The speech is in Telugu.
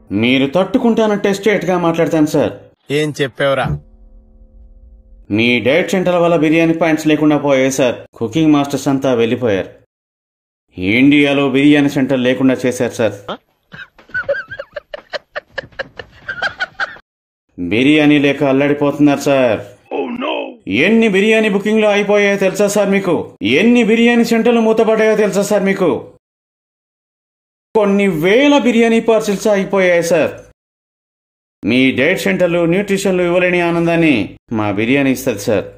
మీరు తట్టుకుంటానంటే స్ట్రేట్ గా మాట్లాడతాను సార్ ఏం చెప్పావురా మీ డైట్ సెంటర్ వల్ల బిర్యానీ పాయింట్స్ లేకుండా పోయాయి సార్ కుకింగ్ మాస్టర్స్ అంతా వెళ్ళిపోయారు ఇండియాలో బిర్యానీ సెంటర్ లేకుండా చేశారు సార్ బిర్యానీ లేక అల్లడిపోతున్నారు సార్ ఎన్ని బిర్యానీ బుకింగ్లు అయిపోయాయో తెలుసా సార్ మీకు ఎన్ని బిర్యానీ సెంటర్లు మూతపడ్డాయో తెలుసా సార్ మీకు కొన్ని వేల బిర్యానీ పార్సిల్స్ అయిపోయాయి సార్ మీ డైట్ సెంటర్లు న్యూట్రిషన్లు ఇవ్వలేని ఆనందాన్ని మా బిర్యానీ ఇస్తుంది సార్